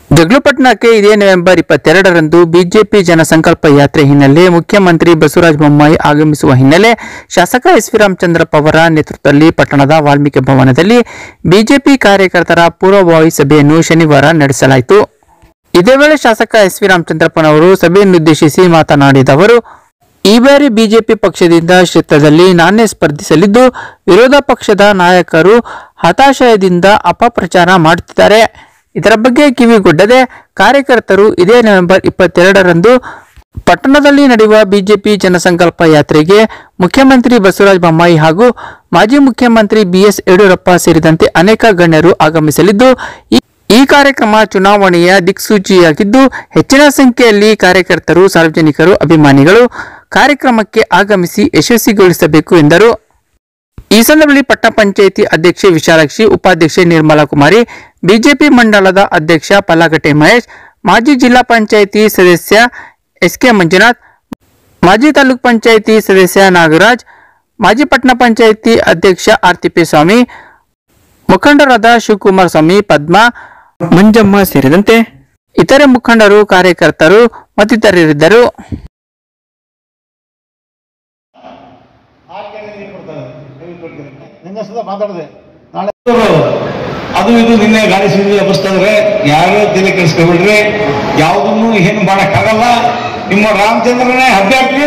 ಜಗ್ಲುಪಟ್ನಕ್ಕೆ ಇದೇ ನವೆಂಬರ್ ಇಪ್ಪತ್ತೆರಡರಂದು ಬಿಜೆಪಿ ಜನಸಂಕಲ್ಪ ಯಾತ್ರೆ ಹಿನ್ನೆಲೆ ಮುಖ್ಯಮಂತ್ರಿ ಬಸವರಾಜ ಬೊಮ್ಮಾಯಿ ಆಗಮಿಸುವ ಹಿನ್ನೆಲೆ ಶಾಸಕ ಎಸ್ ವಿ ರಾಮಚಂದ್ರಪ್ಪ ಅವರ ನೇತೃತ್ವದಲ್ಲಿ ಪಟ್ಟಣದ ವಾಲ್ಮೀಕಿ ಭವನದಲ್ಲಿ ಬಿಜೆಪಿ ಕಾರ್ಯಕರ್ತರ ಪೂರ್ವಭಾವಿ ಸಭೆಯನ್ನು ಶನಿವಾರ ನಡೆಸಲಾಯಿತು ಇದೇ ವೇಳೆ ಶಾಸಕ ಎಸ್ ವಿ ರಾಮಚಂದ್ರಪ್ಪನವರು ಸಭೆಯನ್ನುದ್ದೇಶಿಸಿ ಮಾತನಾಡಿದ ಅವರು ಈ ಬಾರಿ ಬಿಜೆಪಿ ಪಕ್ಷದಿಂದ ಕ್ಷೇತ್ರದಲ್ಲಿ ನಾನೇ ಸ್ಪರ್ಧಿಸಲಿದ್ದು ವಿರೋಧ ಪಕ್ಷದ ನಾಯಕರು ಹತಾಶಯದಿಂದ ಅಪಪ್ರಚಾರ ಮಾಡುತ್ತಿದ್ದಾರೆ ಇದರ ಬಗ್ಗೆ ಕಿವಿಗೊಡ್ಡದೆ ಕಾರ್ಯಕರ್ತರು ಇದೇ ನವೆಂಬರ್ ಇಪ್ಪತ್ತೆರಡರಂದು ಪಟ್ಟಣದಲ್ಲಿ ನಡೆಯುವ ಬಿಜೆಪಿ ಜನಸಂಕಲ್ಪ ಯಾತ್ರೆಗೆ ಮುಖ್ಯಮಂತ್ರಿ ಬಸವರಾಜ ಬೊಮ್ಮಾಯಿ ಹಾಗೂ ಮಾಜಿ ಮುಖ್ಯಮಂತ್ರಿ ಬಿಎಸ್ ಯಡಿಯೂರಪ್ಪ ಸೇರಿದಂತೆ ಅನೇಕ ಗಣ್ಯರು ಆಗಮಿಸಲಿದ್ದು ಈ ಈ ಕಾರ್ಯಕ್ರಮ ಚುನಾವಣೆಯ ದಿಕ್ಸೂಚಿಯಾಗಿದ್ದು ಹೆಚ್ಚಿನ ಸಂಖ್ಯೆಯಲ್ಲಿ ಕಾರ್ಯಕರ್ತರು ಸಾರ್ವಜನಿಕರು ಅಭಿಮಾನಿಗಳು ಕಾರ್ಯಕ್ರಮಕ್ಕೆ ಆಗಮಿಸಿ ಯಶಸ್ವಿಗೊಳಿಸಬೇಕು ಎಂದರು ಈ ಸಂದರ್ಭದಲ್ಲಿ ಪಟ್ಟಣ ಪಂಚಾಯಿತಿ ಅಧ್ಯಕ್ಷೆ ವಿಶಾಲಾಕ್ಷಿ ಉಪಾಧ್ಯಕ್ಷೆ ನಿರ್ಮಲಾ ಕುಮಾರಿ ಬಿಜೆಪಿ ಮಂಡಲದ ಅಧ್ಯಕ್ಷ ಪಲ್ಲಾಗಟ್ಟೆ ಮಹೇಶ್ ಮಾಜಿ ಜಿಲ್ಲಾ ಪಂಚಾಯಿತಿ ಸದಸ್ಯ ಎಸ್ ಕೆ ಮಂಜುನಾಥ್ ಮಾಜಿ ತಾಲೂಕ್ ಪಂಚಾಯಿತಿ ಸದಸ್ಯ ನಾಗರಾಜ್ ಮಾಜಿ ಪಟ್ಟಣ ಪಂಚಾಯಿತಿ ಅಧ್ಯಕ್ಷ ಆರ್ತಿಪಿ ಸ್ವಾಮಿ ಮುಖಂಡರಾದ ಶಿವಕುಮಾರ ಸ್ವಾಮಿ ಪದ್ಮ ಮಂಜಮ್ಮ ಸೇರಿದಂತೆ ಇತರೆ ಮುಖಂಡರು ಕಾರ್ಯಕರ್ತರು ಮತ್ತಿತರರಿದ್ದರು ನಿನ್ನೆ ಸದ ಮಾತಾಡಿದೆ ನಾಳೆ ಅದು ಇದು ನಿನ್ನೆ ಗಾಳಿ ಸುದ್ದಿ ಎಬ್ಬಿಸ್ತಾರೆ ಯಾರು ತಲೆ ಕೆಡಿಸ್ಕೊಬಿಡ್ರಿ ಯಾವುದನ್ನು ಏನು ಮಾಡಕ್ಕಾಗಲ್ಲ ನಿಮ್ಮ ರಾಮಚಂದ್ರನೇ ಅಭ್ಯರ್ಥಿ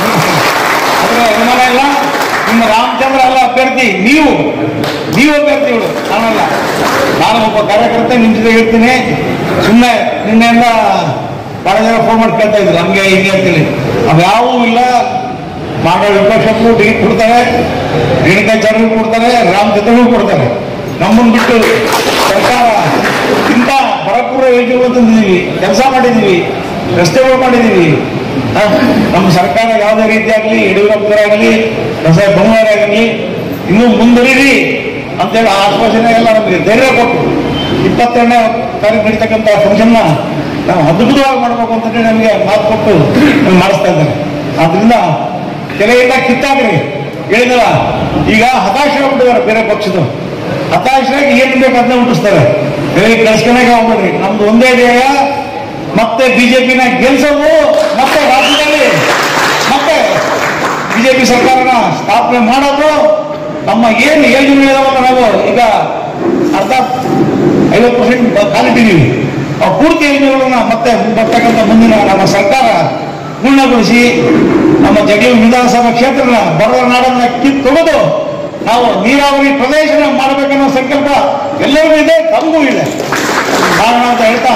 ಅದರ ಅನುಮಾನ ಇಲ್ಲ ನಿಮ್ಮ ರಾಮಚಂದ್ರ ಅಲ್ಲ ಅಭ್ಯರ್ಥಿ ನೀವು ನೀವು ಅಭ್ಯರ್ಥಿಗಳು ನಾನಲ್ಲ ನಾನು ಒಬ್ಬ ಕಾರ್ಯಕರ್ತ ನಿಮ್ ಜೊತೆ ಇರ್ತೀನಿ ಸುಮ್ಮನೆ ನಿನ್ನೆಯಿಂದ ಬಹಳ ಜನ ಫೋನ್ ಮಾಡಿ ಕೇಳ್ತಾ ಇದ್ರು ಹಂಗೆ ಹಿಂಗೆ ಅಂತೇಳಿ ಅವ್ಯಾವೂ ಇಲ್ಲ ಮಾಡೋ ವಿಪಕ್ಷಕ್ಕೂ ಟಿಕೆಟ್ ಕೊಡ್ತಾರೆ ರೇಣುಕಾಚಾರ್ಯಗೂ ಕೊಡ್ತಾರೆ ರಾಮಚಂದ್ರಗೂ ಕೊಡ್ತಾರೆ ನಮ್ಮನ್ನು ಬಿಟ್ಟು ಸರ್ಕಾರ ಇಂಥ ಬರಪೂರ ಯೋಜನೆಗಳು ತಂದಿದ್ದೀವಿ ಕೆಲಸ ಮಾಡಿದ್ದೀವಿ ರಸ್ತೆಗಳು ಮಾಡಿದ್ದೀವಿ ಆ, ನಮ್ಮ ಸರ್ಕಾರ ಯಾವುದೇ ರೀತಿಯಾಗಲಿ ಯಡಿಯೂರಪ್ಪರಾಗಲಿ ಬಸವ ಬೊಮ್ಮಾರಾಗಲಿ ಇನ್ನೂ ಮುಂದುವರಿರಿ ಅಂತೇಳಿ ಆಶ್ವಾಸನೆ ಎಲ್ಲ ನಮಗೆ ಧೈರ್ಯ ಕೊಟ್ಟು ಇಪ್ಪತ್ತೆರಡನೇ ತಾರೀಕು ನಡೀತಕ್ಕಂಥ ಫಂಕ್ಷನ್ನ ನಾವು ಅದ್ಭುತವಾಗಿ ಮಾಡಬೇಕು ಅಂತ ಹೇಳಿ ನಮಗೆ ಮಾತು ಕೊಟ್ಟು ನಮ್ಗೆ ಮಾಡಿಸ್ತಾ ಇದ್ದಾರೆ ಆದ್ರಿಂದ ಕೆಲವೆಲ್ಲ ಕಿತ್ತಾಗ್ರಿ ಹೇಳಿದಲ್ಲ ಈಗ ಹತಾಶ ಆಗ್ಬಿಟ್ಟಿದ್ದಾರೆ ಬೇರೆ ಪಕ್ಷದ ಹತಾಶರಾಗಿ ಏನ್ ಬೇಕು ಅದನ್ನ ಹುಟ್ಟಿಸ್ತಾರೆ ಬೇರೆ ಕಳ್ಸ್ಕೊಳಕ್ಕೆ ಹೋಗ್ಬೇಡ್ರಿ ನಮ್ದು ಒಂದೇ ಧ್ಯೇಯ ಮತ್ತೆ ಬಿಜೆಪಿನ ಗೆಲ್ಸೋದು ಮತ್ತೆ ರಾಜ್ಯದಲ್ಲಿ ಮತ್ತೆ ಬಿಜೆಪಿ ಸರ್ಕಾರನ ಸ್ಥಾಪನೆ ಮಾಡೋದು ನಮ್ಮ ಏನು ಯೋಜನೆಗಳನ್ನ ನಾವು ಈಗ ಅರ್ಧ ಐವತ್ತು ಪರ್ಸೆಂಟ್ ಕಾಲಿಟ್ಟಿದ್ದೀವಿ ಆ ಪೂರ್ತಿ ಯೋಜನೆಗಳನ್ನ ಮತ್ತೆ ಬರ್ತಕ್ಕಂಥ ಮುಂದಿನ ನಮ್ಮ ಸರ್ಕಾರ ಪೂರ್ಣಗೊಳಿಸಿ ನಮ್ಮ ಜಗಳೂರು ವಿಧಾನಸಭಾ ಕ್ಷೇತ್ರನ ಬಡವರ ನಾಡನ್ನ ಕಿತ್ತೊಗೆದು ನಾವು ನೀರಾವರಿ ಪ್ರದೇಶನ ಮಾಡಬೇಕನ್ನೋ ಸಂಕಲ್ಪ ಎಲ್ಲರಿಗೂ ಇದೆ ತಮಗೂ ಇದೆ ಕಾರಣ ಅಂತ ಹೇಳ್ತಾ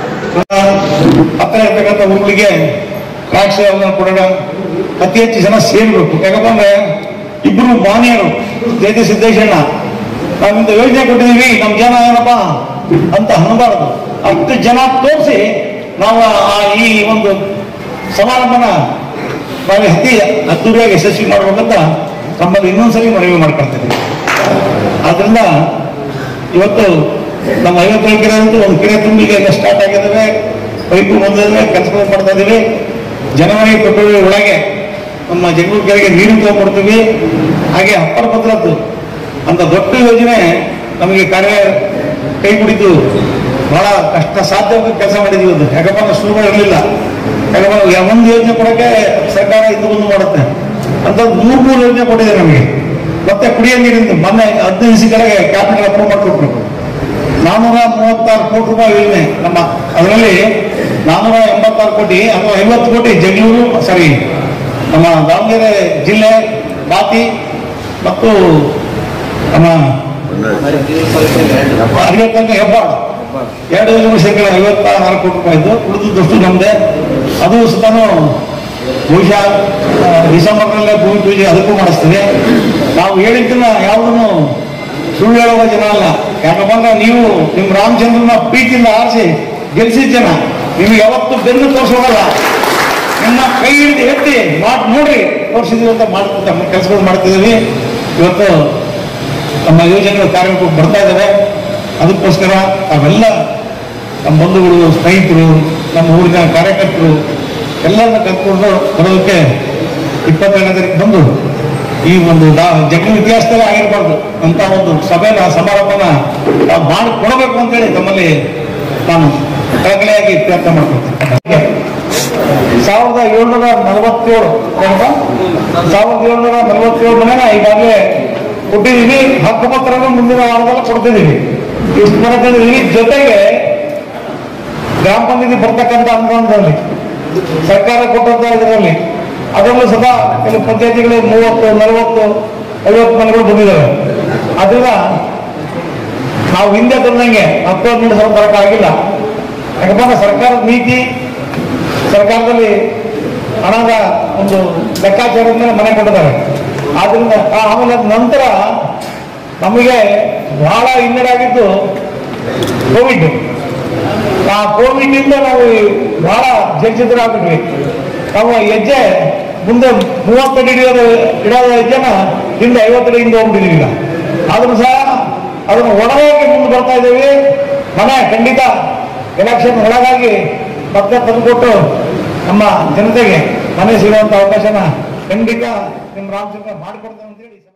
ಹತ್ತಿರ ಇರ್ತಕ್ಕಂಥ ಊರುಗಳಿಗೆ ಟ್ರಾಕ್ ಸೇವೆಗಳನ್ನು ಕೊಡೋಣ ಅತಿ ಹೆಚ್ಚು ಜನ ಸೇರ್ಬೇಕು ಯಾಕಂದ್ರೆ ಇಬ್ರು ಮಾನ್ಯರು ಜಯತಿ ಸಿದ್ದೇಶಣ್ಣ ನಾವಿಂತ ಯೋಜನೆ ಕೊಟ್ಟಿದ್ದೀವಿ ನಮ್ಮ ಜನ ಏನಪ್ಪ ಅಂತ ಅನ್ನಬಾರದು ಹತ್ತು ಜನ ತೋರಿಸಿ ನಾವು ಆ ಈ ಒಂದು ಸಮಾರಂಭನ ನಾವು ಅತಿ ಅದ್ದೂರಿಯಾಗಿ ಯಶಸ್ವಿ ಮಾಡ್ಬೇಕಂತ ನಮ್ಮಲ್ಲಿ ಇನ್ನೊಂದ್ಸಲಿ ಮನವಿ ಮಾಡ್ಕೊಳ್ತೇನೆ ಆದ್ರಿಂದ ಇವತ್ತು ನಮ್ಮ ಐವತ್ತೇಳು ಕೆರೆ ಅಂತೂ ಒಂದು ಕೆರೆ ತುಂಬಿಗೆ ಎಲ್ಲ ಸ್ಟಾರ್ಟ್ ಆಗಿದ್ದಾವೆ ಪೈಪು ಬಂದಿದ್ದಾವೆ ಕೆಲಸಗಳು ಮಾಡ್ತಾ ಇದೀವಿ ಜನವರಿ ಫೆಬ್ರವರಿ ಒಳಗೆ ನಮ್ಮ ಜಗಳೂರು ಕೆರೆಗೆ ನೀರು ತಗೊಂಡ್ಬಿಡ್ತೀವಿ ಹಾಗೆ ಅಪ್ಪರ ಭದ್ರದ್ದು ಅಂತ ದೊಡ್ಡ ಯೋಜನೆ ನಮಗೆ ಕಾರ್ಯ ಕೈ ಕುಡಿದು ಬಹಳ ಕಷ್ಟ ಸಾಧ್ಯವಾಗಿ ಕೆಲಸ ಮಾಡಿದೀವಿ ಅದು ಯಾಕಪ್ಪ ಅಂದ್ರೆ ಶುರು ಇರಲಿಲ್ಲ ಯಾಕಂದ್ರೆ ಯಾ- ಒಂದು ಯೋಜನೆ ಕೊಡಕ್ಕೆ ಸರ್ಕಾರ ಇದು ಒಂದು ಮಾಡುತ್ತೆ ಅಂತ ಮೂರು ಮೂರು ಯೋಜನೆ ಕೊಟ್ಟಿದೆ ನಮಗೆ ಮತ್ತೆ ಕುಡಿಯೋ ನೀರಿಂದ ಮೊನ್ನೆ ಹದಿನೈದು ದಿವಸ ಕೆಳಗೆ ಕ್ಯಾಬಿನೆಟ್ ಅಪ್ರೂವ್ ಮಾಡಿಕೊಟ್ರು ನಾನೂರ ಮೂವತ್ತಾರು ಕೋಟಿ ರೂಪಾಯಿ ಯೋಜನೆ ನಮ್ಮ ಅದರಲ್ಲಿ ನಾನೂರ ಎಂಬತ್ತಾರು ಕೋಟಿ ಅಥವಾ ಐವತ್ತು ಕೋಟಿ ಜಗಳೂರು ಸಾರಿ ನಮ್ಮ ದಾವಣಗೆರೆ ಜಿಲ್ಲೆ ಬಾತಿ ಮತ್ತು ನಮ್ಮ ಅರಿವತ್ತಂಕ ಹೆಬ್ಬಾಳು ಎರಡು ಯೋಜನೆ ಶೇಕಡ ಐವತ್ತ ನಾಲ್ಕು ಕೋಟಿ ರೂಪಾಯಿ ಇದ್ದು ಉಳಿದಷ್ಟು ನಮ್ಮದೇ ಅದು ಸುತ್ತಾನು ಬಹುಶಃ ಆ, ಡಿಸೆಂಬರ್ನಲ್ಲೇ ಭೂಮಿ ಪೂಜೆ ಅದಕ್ಕೂ ಮಾಡಿಸ್ತೀವಿ ನಾವು ಹೇಳಿದ್ದನ್ನ ಯಾವುದನ್ನು ಸುಳ್ಳು ಹೇಳುವ ಜನ ಅಲ್ಲ ಯಾಕಪ್ಪ ಅಂದ್ರೆ ನೀವು ನಿಮ್ಮ ರಾಮಚಂದ್ರನ ಪ್ರೀತಿಯಿಂದ ಆರಿಸಿ ಗೆಲ್ಸಿದ ಜನ ನಿಮ್ಗೆ ಯಾವತ್ತು ಬೆನ್ನು ತೋರಿಸೋಗಲ್ಲ ನಿಮ್ಮ ಕೈ ಹಿಡಿದು ಎತ್ತಿ ಮಾಡಿ ನೋಡ್ರಿ ತೋರಿಸಿದೀವಿ ಅಂತ ಮಾಡ್ತಾ ನಮ್ಮ ಕೆಲಸಗಳು ಮಾಡ್ತಿದ್ದೀವಿ ಇವತ್ತು ನಮ್ಮ ಯೋಜನೆಗಳು ಕಾರ್ಯಕ್ರಮಕ್ಕೆ ಬರ್ತಾ ಇದ್ದಾವೆ ಅದಕ್ಕೋಸ್ಕರ ತಾವೆಲ್ಲ ನಮ್ಮ ಬಂಧುಗಳು ಸ್ನೇಹಿತರು ನಮ್ಮ ಊರಿನ ಕಾರ್ಯಕರ್ತರು ಎಲ್ಲರನ್ನ ಕರ್ಕೊಂಡು ಬರೋದಕ್ಕೆ ಇಪ್ಪತ್ತೆರಡನೇ ತಾರೀಕು ಬಂದು ಈ ಒಂದು ದಾ- ಜಗಳ ಇತಿಹಾಸದಲ್ಲಿ ಆಗಿರಬಾರ್ದು ಅಂತ ಒಂದು ಸಭೆನ ಸಮಾರಂಭನ ನಾವು ಮಾಡಿ ಕೊಡಬೇಕು ಅಂತೇಳಿ ತಮ್ಮಲ್ಲಿ ನಾನು ಮಹಿಳೆಯಾಗಿ ಇತ್ಯರ್ಥ ಮಾಡ್ಕೊಳ್ತಾರೆ ಸಾವಿರದ ಏಳ್ನೂರ ನಲವತ್ತೇಳು ಏನಪ್ಪ? ಸಾವಿರದ ಏಳ್ನೂರ ನಲವತ್ತೇಳು ಮನೆನ ಈಗಾಗಲೇ ಕೊಟ್ಟಿದ್ದೀವಿ ಹಕ್ಕುಪತ್ರವನ್ನು ಮುಂದಿನ ವಾರದಲ್ಲಿ ಕೊಡ್ತಿದ್ದೀವಿ ಇಷ್ಟು ಮನೆ ತಂದಿದ್ದೀವಿ ಜೊತೆಗೆ ಗ್ರಾಮ ಪಂಚಾಯತಿ ಬರ್ತಕ್ಕಂಥ ಅನುದಾನದಲ್ಲಿ ಸರ್ಕಾರ ಕೊಟ್ಟಂತ ಇದರಲ್ಲಿ ಅದರಲ್ಲೂ ಸದಾ ಕೆಲವು ಪಂಚಾಯತಿಗಳು ಮೂವತ್ತು ನಲವತ್ತು ಐವತ್ತು ಮನೆಗಳು ಬಂದಿದ್ದಾವೆ ಅದರಿಂದ ನಾವು ಹಿಂದೆ ತಂದಂಗೆ ಹತ್ತು ಹನ್ನೆರಡು ಸಾವಿರ ಬರೋಕ್ಕಾಗಿಲ್ಲ ಯಾಕಪ್ಪ ಅಂದ್ರೆ ಸರ್ಕಾರದ ನೀತಿ ಸರ್ಕಾರದಲ್ಲಿ ಹಣದ ಒಂದು ಲೆಕ್ಕಾಚಾರದ ಮೇಲೆ ಮನೆ ಕೊಟ್ಟಿದ್ದಾರೆ ಆದ್ರಿಂದ ಆ- ಆಮೇಲೆ ಅದ್ ನಂತರ ನಮಗೆ ಬಹಳ ಹಿನ್ನಡೆ ಆಗಿದ್ದು ಕೋವಿಡ್ ಆ ಕೋವಿಡ್ ಇಂದ ನಾವು ಬಹಳ ಜರ್ಜಿತರಾಗ್ಬಿಟ್ವಿ ನಾವು ಹೆಜ್ಜೆ ಮುಂದೆ ಮೂವತ್ತಡಿ ಹಿಡಿಯೋದು ಇಡೋದ ಹೆಜ್ಜೆನ ಹಿಂದೆ ಐವತ್ತಡಿ ಹಿಂದೆ ಹೋಗ್ಬಿಟ್ಟಿದೀವಿ ಈಗ ಆದ್ರೂ ಸಹ ಅದನ್ನು ಒಳಗಾಗಿ ಮುಂದೆ ಬರ್ತಾ ಇದ್ದೀವಿ ಮನೆ ಖಂಡಿತ ಎಲೆಕ್ಷನ್ ಒಳಗಾಗಿ ಮತ್ತೆ ತಂದುಕೊಟ್ಟು ನಮ್ಮ ಜನತೆಗೆ ಮನೆ ಸಿಗುವಂತ ಅವಕಾಶನ ಖಂಡಿತ ನಿಮ್ಮ ರಾಮಚಂದ್ರ ಮಾಡಿಕೊಡ್ತೇವೆ ಅಂತೇಳಿ